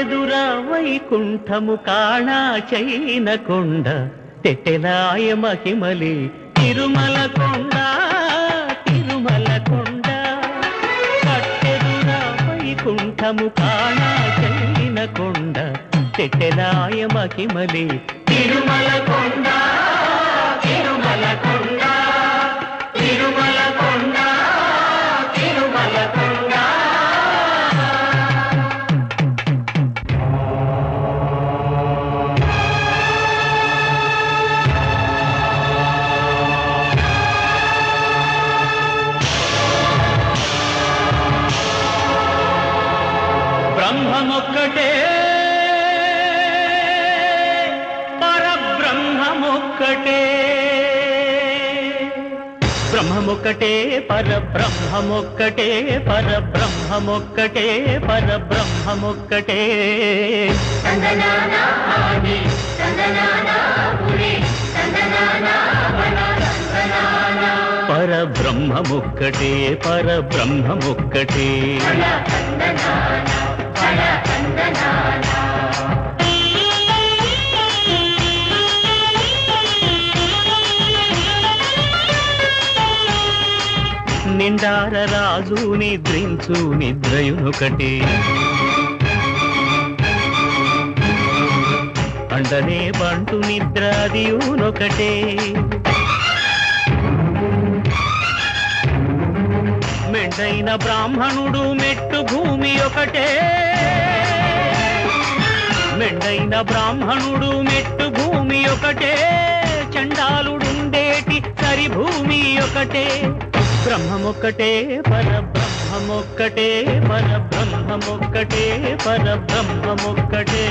కట్టెదురా వైకుంఠము కాణా చైన కొండ తెట్టెలాయ మహిమలి తిరుమల కొండ తిరుమల కొండ కట్టెదురా వైకుంఠము కాణా చైన కొండ తెట్టెలాయ మహిమలి తిరుమల కొండ తిరుమల కొండ తిరుమల కొండ తిరుమల కొండ బ్రహ్మమొక్కటే పరబ్రహ్మమొక్కటే బ్రహ్మమొక్కటే పరబ్రహ్మమొక్కటే పరబ్రహ్మమొక్కటే పరబ్రహ్మమొక్కటే పరబ్రహ్మమొక్కటే పరబ్రహ్మమొక్కటే నిండార రాజు నిద్రించు నిద్రయునొకటే అండనే బంటు నిద్రాదియునొకటే మెండైన బ్రాహ్మణుడు మెట్టు భూమి ఒకటే మెండైన బ్రాహ్మణుడు మెట్టు భూమి ఒకటే చండాలుడుండేటి సరి భూమి ఒకటే బ్రహ్మమొక్కటే పరబ్రహ్మమొక్కటే పరబ్రహ్మమొక్కటే పరబ్రహ్మమొక్కటే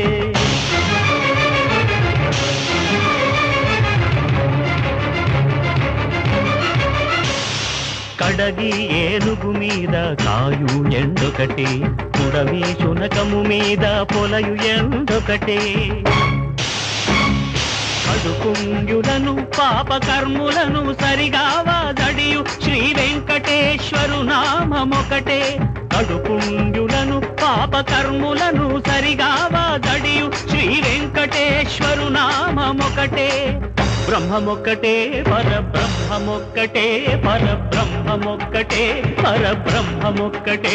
కడగి ఏనుగు మీద కాయు ఎండొకటి పుడమి శునకము మీద పొలయు ఎండొకటే కడుపుంగులను పాప కర్ములను సరిగా వాదడియు శ్రీ వెంకటేశ్వరు నామమొకటే కడుపుంగులను పాప కర్ములను సరిగా వాదడియు శ్రీ వెంకటేశ్వరు నామమొకటే బ్రహ్మమొక్కటే పరబ్రహ్మమొక్కటే పరబ్రహ్మమొక్కటే పరబ్రహ్మమొక్కటే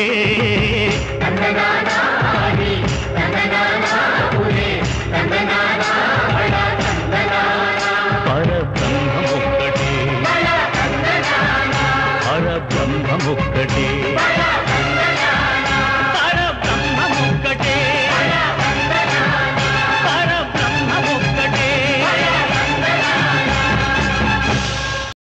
పరబ్రహ్మమొక్కటే పరబ్రహ్మమొక్కటే